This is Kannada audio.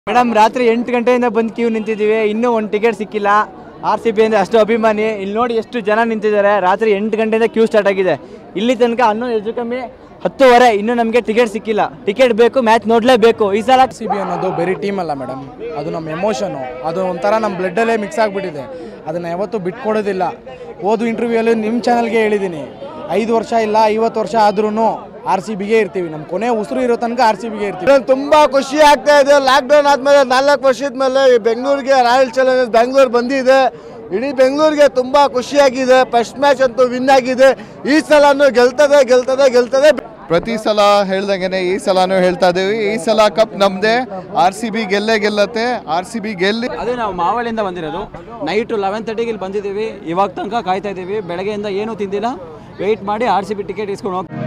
ಮೇಡಮ್ ರಾತ್ರಿ ಎಂಟು ಗಂಟೆಯಿಂದ ಬಂದು ಕ್ಯೂ ನಿಂತಿದ್ದೀವಿ ಇನ್ನೂ ಒಂದು ಟಿಕೆಟ್ ಸಿಕ್ಕಿಲ್ಲ ಆರ್ ಸಿ ಬಿ ಅಂದರೆ ಅಷ್ಟು ಅಭಿಮಾನಿ ಇಲ್ಲಿ ನೋಡಿ ಎಷ್ಟು ಜನ ನಿಂತಿದ್ದಾರೆ ರಾತ್ರಿ ಎಂಟು ಗಂಟೆಯಿಂದ ಕ್ಯೂ ಸ್ಟಾರ್ಟ್ ಆಗಿದೆ ಇಲ್ಲಿ ತನಕ ಅನ್ನೋ ಹೆಚ್ಚು ಕಮ್ಮಿ ಹತ್ತುವರೆ ಇನ್ನೂ ನಮಗೆ ಟಿಕೆಟ್ ಸಿಕ್ಕಿಲ್ಲ ಟಿಕೆಟ್ ಬೇಕು ಮ್ಯಾಚ್ ನೋಡಲೇಬೇಕು ಈ ಸಲ ಸಿ ಬಿ ಅನ್ನೋದು ಬರೀ ಟೀಮ್ ಅಲ್ಲ ಮೇಡಮ್ ಅದು ನಮ್ಮ ಎಮೋಷನು ಅದು ಒಂಥರ ನಮ್ಮ ಬ್ಲಡ್ಡಲ್ಲೇ ಮಿಕ್ಸ್ ಆಗಿಬಿಟ್ಟಿದೆ ಅದನ್ನು ಯಾವತ್ತೂ ಬಿಟ್ಕೊಡೋದಿಲ್ಲ ಓದು ಇಂಟರ್ವ್ಯೂಯಲ್ಲಿ ನಿಮ್ಮ ಚಾನಲ್ಗೆ ಹೇಳಿದ್ದೀನಿ ಐದು ವರ್ಷ ಇಲ್ಲ ಐವತ್ತು ವರ್ಷ ಆದ್ರೂ ಆರ್ ಸಿ ಬಿಗೆ ಇರ್ತೀವಿ ನಮ್ಮ ಕೊನೆ ಉಸಿರು ಇರೋ ತನಕ ಆರ್ ಸಿ ಬಿಗೆ ಇರ್ತೀವಿ ಇವಾಗ ತುಂಬಾ ಖುಷಿ ಆಗ್ತಾ ಇದೆ ಲಾಕ್ಡೌನ್ ಆದ್ಮೇಲೆ ನಾಲ್ಕು ವರ್ಷದ ಮೇಲೆ ಈ ಬೆಂಗಳೂರಿಗೆ ರಾಯಲ್ ಚಾಲೆಂಜರ್ಸ್ ಬೆಂಗಳೂರು ಬಂದಿದೆ ಇಡೀ ಬೆಂಗಳೂರಿಗೆ ತುಂಬಾ ಖುಷಿಯಾಗಿದೆ ಫಸ್ಟ್ ಮ್ಯಾಚ್ ಅಂತೂ ವಿನ್ ಆಗಿದೆ ಈ ಸಲನೂ ಗೆಲ್ತದೆ ಗೆಲ್ತದೆ ಗೆಲ್ತದೆ ಪ್ರತಿ ಸಲ ಹೇಳ್ದಂಗೆನೆ ಈ ಸಲನೂ ಹೇಳ್ತಾ ಇದೀವಿ ಈ ಸಲ ಕಪ್ ನಮ್ದೇ ಆರ್ ಸಿ ಬಿ ಗೆಲ್ಲೇ ಗೆಲ್ಲತ್ತೆ ಆರ್ ಸಿ ಬಿ ಗೆಲ್ಲಿ ಅದೇ ನಾವು ಮಾವಳಿಂದ ಬಂದಿರೋದು ನೈಟು ಲೆವೆನ್ ತರ್ಟಿಗೆ ಇಲ್ಲಿ ಬಂದಿದ್ದೀವಿ ಇವಾಗ ತನಕ ಕಾಯ್ತಾ ಇದ್ದೀವಿ ಬೆಳಗ್ಗೆಯಿಂದ ಏನೂ ತಿಂದಿಲ್ಲ ವೆಯ್ಟ್ ಮಾಡಿ ಆರ್ ಸಿ ಬಿ ಟಿಕೆಟ್ ಇಸ್ಕೊಂಡು ಹೋಗಿ